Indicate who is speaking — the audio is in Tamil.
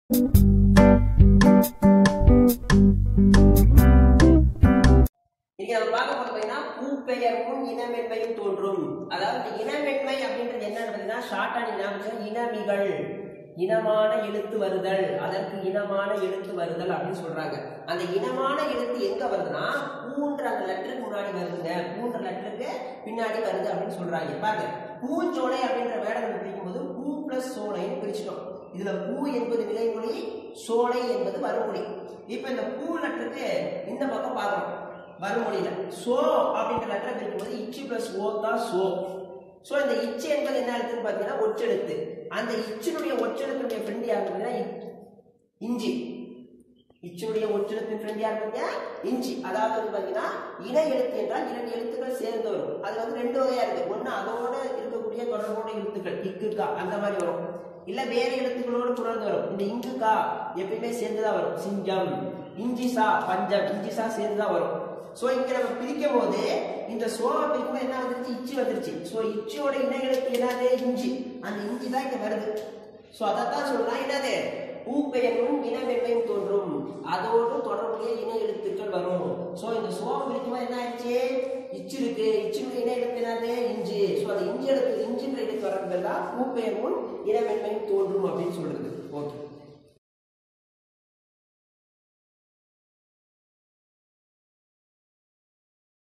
Speaker 1: இன்னைக்கு நம்ம பார்க்க போறது பார்த்தீங்கன்னா பூப்பெயர் முன் இனமென்மையும் தோன்றும் அதாவது இந்த இனமென்மை அப்படின்றது என்ன பார்த்தீங்கன்னா ஷார்ட்டா நீங்க ஞாபகம் வச்சுக்கோங்க. இனமிகள் இனமான எழுத்து வருதல் அதற்கு இனமான எழுத்து வருதல் அப்படின்னு சொல்றாங்க அந்த இனமான எழுத்து எங்க வருதுன்னா பூன்ற அந்த லெட்டருக்கு முன்னாடி வருதுங்க பூன்ற லெட்டருக்கு பின்னாடி வருது அப்படின்னு சொல்றாங்க பாருங்க பூஞ்சோலை அப்படின்ற வேடம் நம்ம பிரிக்கும்போது பூ பிளஸ் சோலைன்னு பிரிச்சிட்டோம் இதுல பூ என்பது நிலைமொழி சோலை என்பது வருமொழி இப்ப இந்த பூ லெட்டருக்கு இந்த பக்கம் பார்க்கணும் வருமொழியில சோ அப்படின்ற லெட்டரை பிரிக்கும்போது இச்சி பிளஸ் ஓ தான் சோ சோ இந்த இச்சு என்பது என்ன எழுத்துன்னு பார்த்தீங்கன்னா ஒற்றெழுத்து அந்த இச்சினுடைய ஒற்றெழுத்துடைய ஃப்ரெண்ட் யாரு பார்த்தீங்கன்னா இ- இஞ்சி இச்சினுடைய ஒற்றெழுத்தின் ஃப்ரெண்ட் யார் பார்த்தீங்கன்னா இஞ்சி அதாவது வந்து பார்த்தீங்கன்னா இணை எழுத்து என்றால் இரண்டு எழுத்துக்கள் சேர்ந்து வரும் அது வந்து ரெண்டு வகையா இருக்கு ஒன்று அதோட இருக்கக்கூடிய தொடர்போட எழுத்துக்கள் இக்கு கா அந்த மாதிரி வரும் இல்ல வேற எழுத்துக்களோடு தொடர்ந்து வரும் இந்த இங்கு கா எப்பயுமே சேர்ந்து தான் வரும் சிங்கம் இஞ்சி சா பஞ்சம் இஞ்சி சா சேர்ந்து தான் வரும் சோ இங்க நம்ம பிரிக்கும் போது இந்த சோவை பிரிக்கும் என்ன வந்துருச்சு இச்சி வந்துருச்சு சோ இச்சியோட இணை எழுத்து என்னது இஞ்சி அந்த இஞ்சி தான் இங்க வருது சோ அதைத்தான் சொல்றேன் என்னது பூப்பெயரும் இனமென்மையும் தோன்றும் அதோடு தொடர்புடைய இணை எழுத்துக்கள் வரும் சோ இந்த சோவை பிரிக்கும் போது என்ன ஆயிடுச்சு இச்சு இருக்கு இச்சினுடைய இணை எழுத்து என்னது இஞ்சி சோ அந்த இஞ்சி எழுத்து இஞ்சின்ற எழுத்து வரதுல தான் பூப்பெயரும் இனமென்மையும் தோன்றும் அப்படின்னு சொல்றது ஓகே